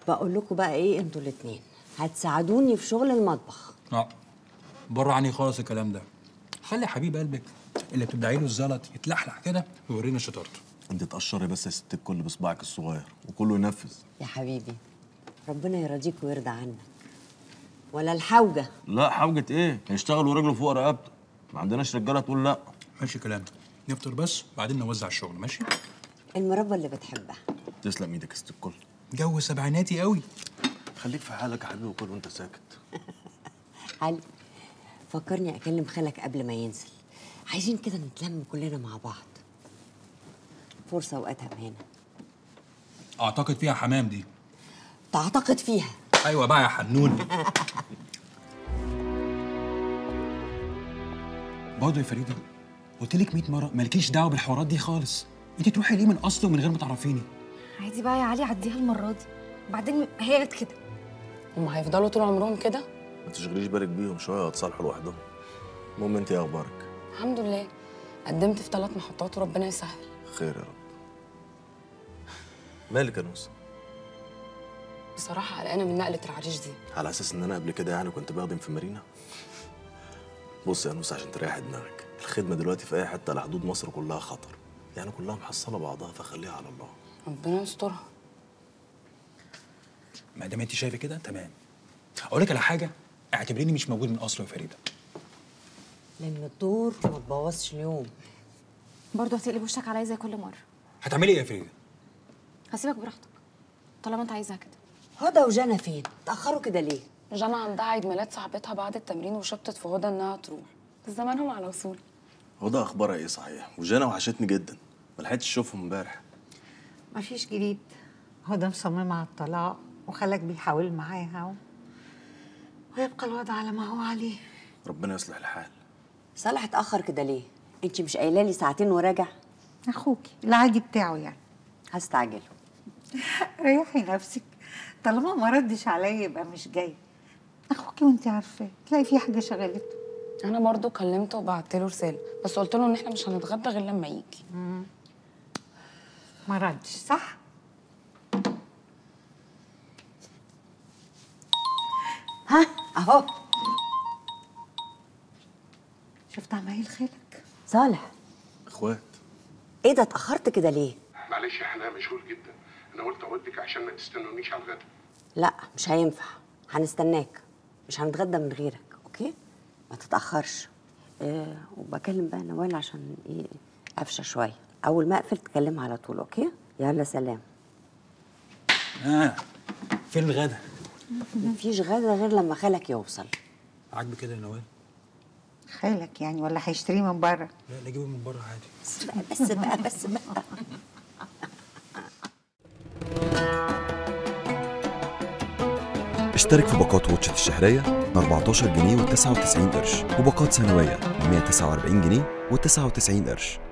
بقول لكم بقى ايه انتوا الاتنين هتساعدوني في شغل المطبخ اه بره عني خالص الكلام ده خلي حبيب قلبك اللي بتبدعي له الزلط يتلحلح كده ويورينا شطارته انت تقشري بس يا ست الكل بصباعك الصغير وكله ينفذ يا حبيبي ربنا يرضيك ويرضى عنك ولا الحوجه لا حوجة ايه هيشتغل ورجله فوق رقبته ما عندناش رجاله تقول لا ماشي كلام نفطر بس بعدين نوزع الشغل ماشي المربى اللي بتحبها تسلم ايدك يا ست الكل جو سبعيناتي قوي خليك في حالك يا حبيبي وكل وانت ساكت علي فكرني اكلم خالك قبل ما ينزل عايزين كده نتلم كلنا مع بعض فرصه واتهم هنا اعتقد فيها حمام دي تعتقد فيها ايوه بقى يا حنون برضه يا فريده قلت لك 100 مره مالكيش دعوه بالحوارات دي خالص انت تروحي ليه من اصله من غير ما تعرفيني عادي بقى يا علي عديها المره دي بعدين هي جت كده هم هيفضلوا طول عمرهم كده ما تشغليش بالك بيهم شويه هتصالحوا لوحدهم المهم انت ايه اخبارك الحمد لله قدمت في ثلاث محطات وربنا يسهل خير يا رب مالك يا نوسه بصراحه قلقانه من نقله العريش دي على اساس ان انا قبل كده يعني كنت بخدم في مارينا بص يا نوسه عشان تريح دماغك الخدمه دلوقتي في اي حته على حدود مصر كلها خطر يعني كلها محصله بعضها فخليها على الله ربنا يسترها ما دام انت شايفه كده تمام اقول لك على حاجه اعتبريني مش موجود من اصله يا فريده لان الدور ما تبوظش اليوم برضه هتقلب وشك عليا زي كل مره هتعملي ايه يا فريده هسيبك براحتك طالما انت عايزها كده هدى وجنى فين تاخروا كده ليه جنى عندها عيد ميلاد صاحبتها بعد التمرين وشبطت في هدى انها تروح بس زمانهم على وصول هدى اخبارها ايه صحيح وجانا وحشتني جدا ما لحقتش اشوفهم امبارح مفيش جديد هدى مصممة على الطلاق وخالك بيحاول معاها و... ويبقى الوضع على ما هو عليه ربنا يصلح الحال صالح اتاخر كده ليه انت مش قايله لي ساعتين وراجع أخوكي العادي بتاعه يعني هستعجله ريحي نفسك طالما ما ردش عليا يبقى مش جاي أخوكي وأنت عارفاه تلاقي في حاجة شغلته انا برضو كلمته وبعت له رساله بس قلت له ان احنا مش هنتغدى غير لما يجي ما ردش صح؟ ها اهو شفت عمايل خالك صالح اخوات ايه ده اتاخرت كده ليه معلش احنا مشغول جدا انا قلت اودك عشان ما تستنونيش على الغدا لا مش هينفع هنستناك مش هنتغدى من غيرك اوكي ما تتاخرش إيه وبكلم بقى نوال عشان ايه قفشه شويه اول ما اقفل تكلمها على طول اوكي يلا سلام اه فين الغدا مفيش غدا غير لما خالك يوصل عاجبك كده يا نوال خالك يعني ولا هيشتريه من بره لا لا جيبه من بره عادي بس بقى بس بقى بس بقى اشترك في باقات واتشت الشهرية ب 14 جنيه و99 قرش وباقات سنوية ب 149 جنيه و99 قرش